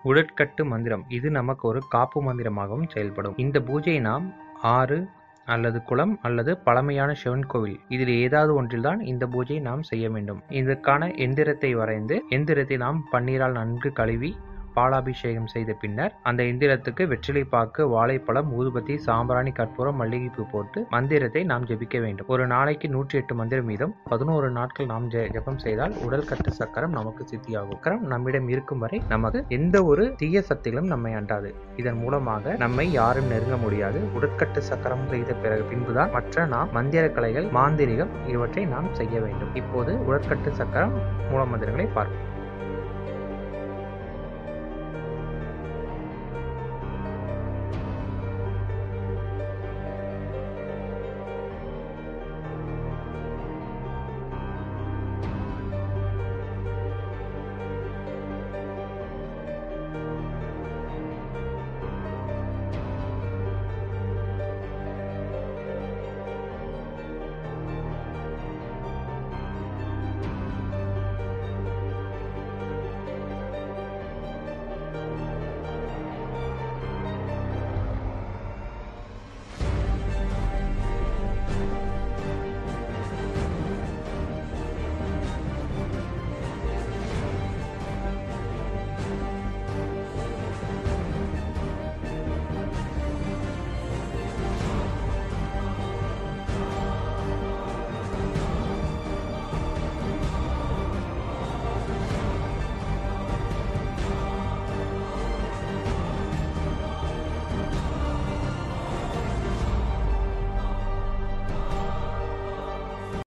உடற்கட்டு மந்திரம் இது நமக்கு ஒரு காப்பு மந்திரமாகவும் செயல்படும் இந்த பூஜையை நாம் ஆறு அல்லது குளம் அல்லது பழமையான சிவன் கோவில் இதில் ஏதாவது ஒன்றில்தான் இந்த பூஜையை நாம் செய்ய வேண்டும் இதற்கான எந்திரத்தை வரைந்து எந்திரத்தை நாம் பன்னீரால் நன்கு கழுவி பாலாபிஷேகம் செய்த பின்னர் அந்த எந்திரத்துக்கு வெற்றிலை பாக்கு வாழைப்பழம் ஊதுபத்தி சாம்பிராணி கற்பூரம் மல்லிகைப்பூ போட்டு மந்திரத்தை நாம் ஜெபிக்க வேண்டும் ஒரு நாளைக்கு நூற்றி எட்டு மந்திரம் வீதம் பதினோரு நாட்கள் நாம் ஜெ- ஜெபம் செய்தால் உடல் கட்டு சக்கரம் நமக்கு சித்தியாகும் சக்கரம் நம்மிடம் இருக்கும் வரை நமக்கு எந்த ஒரு தீய சக்திகளும் நம்மை அண்டாது இதன் மூலமாக நம்மை யாரும் நெருங்க முடியாது உடற்கட்டு சக்கரம் செய்த பிறகு பின்புதான் மற்ற நாம் மந்திர கலைகள் மாந்திரிகம் இவற்றை நாம் செய்ய வேண்டும் இப்போது உடற்கட்டு சக்கரம் மூலமந்திரங்களை பார்ப்போம்